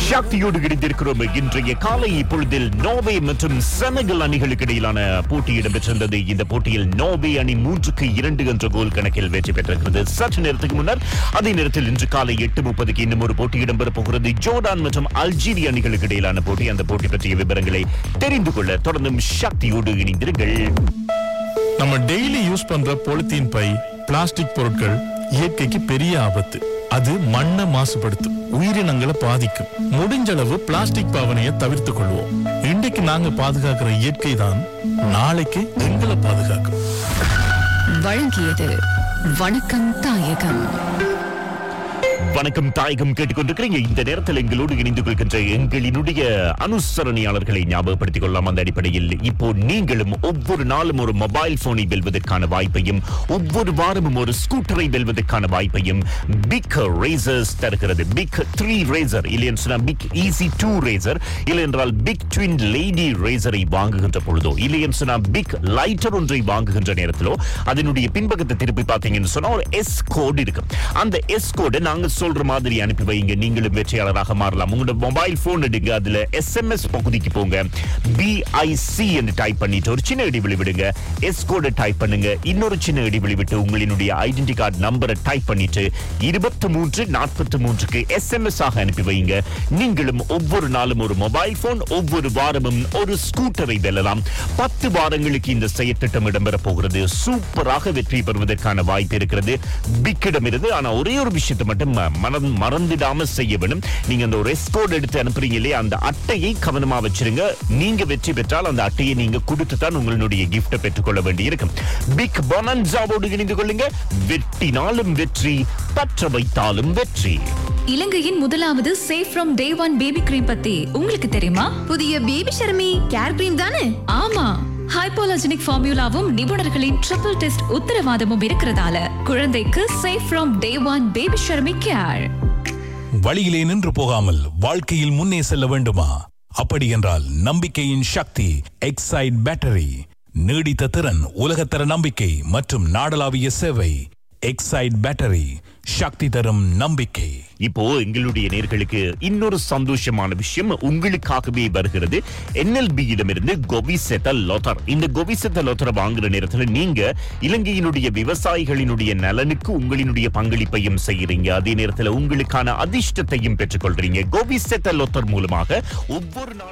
சக்தியோடு இணைந்திருக்கிறோம் இன்றைய காலை இப்பொழுதில் நோவே மற்றும் செனகல் அணிகளுக்கு இடையிலான போட்டி இடம்பெற்றிருந்தது இந்த போட்டியில் நோவே அணி மூன்றுக்கு இரண்டு என்ற கோல் கணக்கில் வெற்றி பெற்றிருக்கிறது சற்று நேரத்துக்கு முன்னர் அதே நேரத்தில் இன்று காலை எட்டு முப்பதுக்கு இன்னும் ஒரு போட்டி இடம்பெற போகிறது ஜோர்டான் மற்றும் அல்ஜீரிய அணிகளுக்கு இடையிலான போட்டி அந்த போட்டி பற்றிய விவரங்களை தெரிந்து கொள்ள தொடர்ந்தும் சக்தியோடு இணைந்திருங்கள் நம்ம டெய்லி யூஸ் பண்ற பொலித்தீன் பை பிளாஸ்டிக் பொருட்கள் இயற்கைக்கு பெரிய ஆபத்து அது மண்ணை மாசுபடுத்தும் உயிரினங்களை பாதிக்கும் முடிஞ்ச அளவு பிளாஸ்டிக் பாவனையை தவிர்த்துக் கொள்வோம் இன்றைக்கு நாங்க பாதுகாக்கிற இயற்கை தான் நாளைக்கு எங்களை பாதுகாக்கும் வழங்கியது வணக்கம் தாயகம் வணக்கம் தாயகம் கேட்டுக்கொண்டிருக்கிறீங்க இந்த நேரத்தில் எங்களோடு இணைந்து கொள்கின்ற எங்களினுடைய அனுசரணையாளர்களை ஞாபகப்படுத்திக் கொள்ளலாம் அந்த அடிப்படையில் இப்போ நீங்களும் ஒவ்வொரு நாளும் ஒரு மொபைல் போனை வெல்வதற்கான வாய்ப்பையும் ஒவ்வொரு வாரமும் ஒரு ஸ்கூட்டரை வெல்வதற்கான வாய்ப்பையும் பிக் ரேசர்ஸ் தருகிறது பிக் த்ரீ ரேசர் இல்லைன்னு சொன்னா பிக் ஈஸி டூ ரேசர் இல்லை என்றால் பிக் ட்வின் லேடி ரேசரை வாங்குகின்ற பொழுதோ இல்லைன்னு சொன்னா பிக் லைட்டர் ஒன்றை வாங்குகின்ற நேரத்திலோ அதனுடைய பின்பக்கத்தை திருப்பி பார்த்தீங்கன்னு சொன்னா ஒரு எஸ் கோட் இருக்கு அந்த எஸ் கோடை நாங்க சொல்ற மாதிரி அனுப்பி வைங்க நீங்களும் வெற்றியாளராக மாறலாம் உங்களோட மொபைல் போன் எடுங்க அதுல எஸ்எம்எஸ் பகுதிக்கு போங்க பிஐசி என்று டைப் பண்ணிட்டு ஒரு சின்ன இடைவெளி விடுங்க எஸ் கோடை டைப் பண்ணுங்க இன்னொரு சின்ன இடைவெளி விட்டு உங்களினுடைய ஐடென்டி கார்டு நம்பரை டைப் பண்ணிட்டு இருபத்தி மூன்று நாற்பத்தி மூன்றுக்கு எஸ்எம்எஸ் ஆக அனுப்பி வைங்க நீங்களும் ஒவ்வொரு நாளும் ஒரு மொபைல் போன் ஒவ்வொரு வாரமும் ஒரு ஸ்கூட்டரை வெல்லலாம் பத்து வாரங்களுக்கு இந்த செயற்திட்டம் இடம்பெற போகிறது சூப்பராக வெற்றி பெறுவதற்கான வாய்ப்பு இருக்கிறது பிக்கிடம் இருந்து ஆனா ஒரே ஒரு விஷயத்தை மட்டும் ம- மறந்து மறந்துடாம செய்ய வேணும் நீங்க அந்த ஒரு ரெஸ்கோட் எடுத்து அனுப்புறீங்க இல்லையா அந்த அட்டையை கவனமா வச்சிருங்க நீங்க வெற்றி பெற்றால் அந்த அட்டையை நீங்க கொடுத்து தான் உங்களுடைய கிஃப்ட்டை பெற்றுக்கொள்ள வேண்டி இருக்கும் பிக் பொனன்சாவோடு இணைந்து கொள்ளுங்க வெட்டினாலும் வெற்றி பற்ற வைத்தாலும் வெற்றி இலங்கையின் முதலாவது safe from day one baby cream பத்தி உங்களுக்கு தெரியுமா புதிய பேபி ஷர்மி கேர் கிரீம் தானே ஆமா ஹைப்போலஜினிக் ஃபார்முலாவும் நிபுணர்களின் ட்ரிபிள் டெஸ்ட் உத்தரவாதமும் இருக்கிறதால குழந்தைக்கு safe from day one baby Sharmi care வழியிலே நின்று போகாமல் வாழ்க்கையில் முன்னே செல்ல வேண்டுமா அப்படி என்றால் நம்பிக்கையின் சக்தி எக்ஸைட் பேட்டரி நீடித்த திறன் உலகத்தர நம்பிக்கை மற்றும் நாடளாவிய சேவை எக்ஸைட் பேட்டரி சக்தி தரும் நம்பிக்கை இப்போ எங்களுடைய நேர்களுக்கு இன்னொரு சந்தோஷமான விஷயம் உங்களுக்காகவே வருகிறது என்எல்பி இடமிருந்து கோபிசெத்த லோத்தர் இந்த கோபிசெத்த லோத்தரை வாங்குற நேரத்துல நீங்க இலங்கையினுடைய விவசாயிகளினுடைய நலனுக்கு உங்களினுடைய பங்களிப்பையும் செய்யறீங்க அதே நேரத்துல உங்களுக்கான அதிர்ஷ்டத்தையும் பெற்றுக்கொள்றீங்க கோபிசெத்த லோத்தர் மூலமாக ஒவ்வொரு நாள்